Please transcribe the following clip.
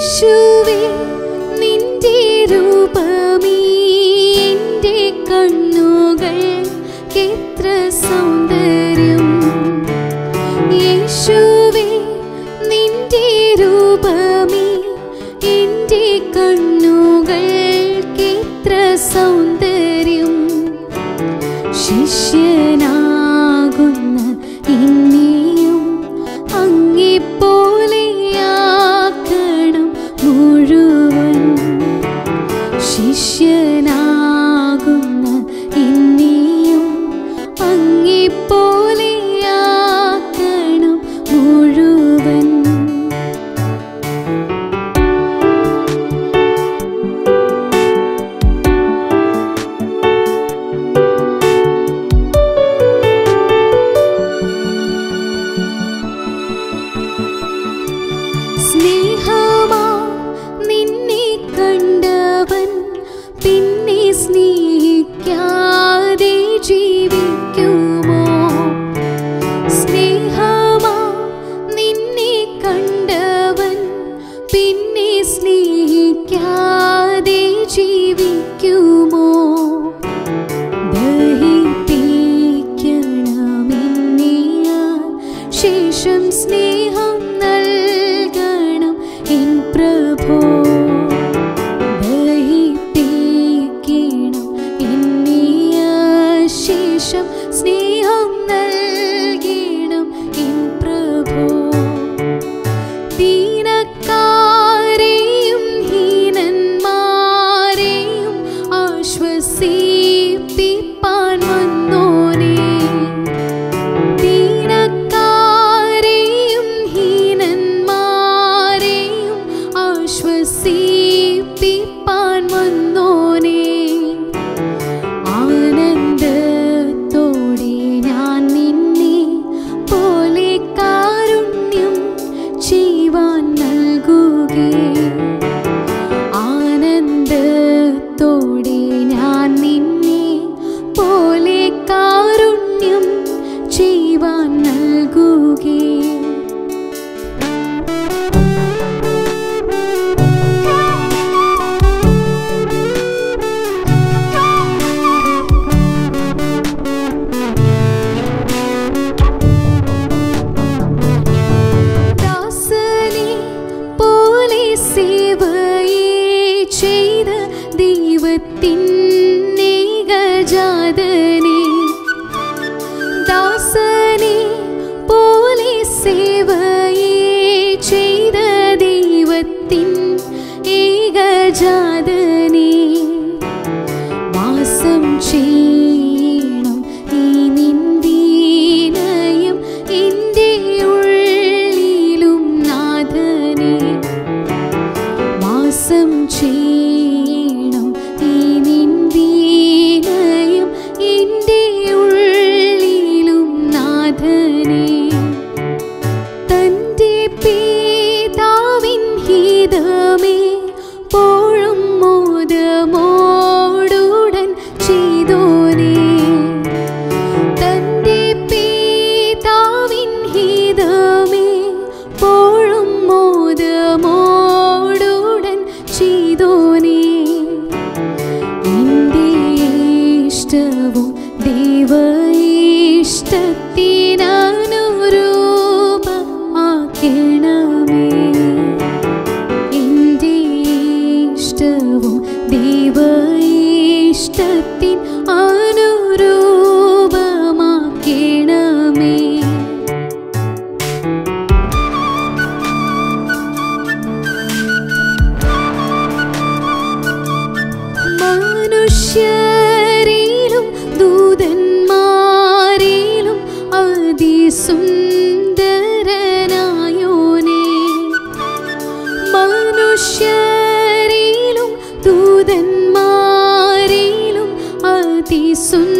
യേശുവേ നിന്റെ രൂപമേ എൻ്റെ കണ്ണുകൾ എത്ര സൗന്ദര്യം യേശുവേ നിന്റെ രൂപമേ എൻ്റെ കണ്ണുകൾ എത്ര സൗന്ദര്യം ശിഷ്യനാകുന്ന ഇനിയും അങ്ങിപ്പോലെയാക്കണം മുഴുവൻ ശിഷ്യനാകുന്ന ഇനിയും അങ്ങിപ്പോലെയാക്കണം മുഴുവൻ സ്നേഹമാ നിന്നെ കണ്ടവൻ പിന്നെ സ്നേഹിക്കാതെ ജീവിക്കുമോ സ്നേഹമാ നിന്നെ കണ്ടവൻ പിന്നെ സ്നേഹിക്കാതെ ജീവിക്കുമോ ദഹിപ്പിക്കണമെന്നെയാൽ ശേഷം സ്നേഹം നൽകണം എൻ പ്രഭോ ദഹിപ്പിക്കണം എന്നെയാൽ ശേഷം സ്നേഹം നൽകണം എൻ പ്രഭോ ദീനക്കാരെയും ഹീനന്മാരെയും ആശ്വസിപ്പിപ്പാൻ വന്നോനേ ദീനക്കാരെയും ഹീനന്മാരെയും ആശ്വസിപ്പിപ്പാൻ വന്നോനേ ആനന്ദത്തോടെ ഞാൻ നിന്നെ പോലെ കാരുണ്യം ചെയ്യുവാൻ നൽകുകേ ആനന്ദത്തോടെ ഞാൻ നിന്നെ പോലെ കാരുണ്യം ചെയ്യുവാൻ നൽകുകേ ദാസനെ പോലെ സേവയെ ചെയ്ത ദൈവത്തിൻ ഏകജാതനെ ദാസനെ പോലെ സേവയെ ചെയ്ത ദൈവത്തിൻ ഏകജാതനെ വാസം ചെയ്യണം ഈ നിന്ദീനയം എൻ്റെ ഉള്ളിലും നാഥനെ വാസം ചെയ്യണം ഈ നിന്ദീനയം എൻ്റെ ഉള്ളിലും നാഥനെ തൻ്റെ പിതാവിൻ ഹിതമേ പോഴും മോദമോടുടൻ ചെയ്തോനേ തൻ്റെ പിതാവിൻ ഹിതമേ പോഴും മോദമോടുടൻ ചെയ്തോനേ എൻ്റെ ഇഷ്ടവും ദൈവ ഇഷ്ടത്തിനനുരൂപമാക്കണമേ എൻ്റെ ഇഷ്ടവും ദൈവ ഇഷ്ടത്തിൻ അനുരൂപമാക്കണമേ മനുഷ്യരിലും ദൂതന്മാരിലും അതിസുന്ദരനായോനേ മനുഷ്യരിലും ദൂതന്മാരിലും അതിസുന്ദരനായോനേ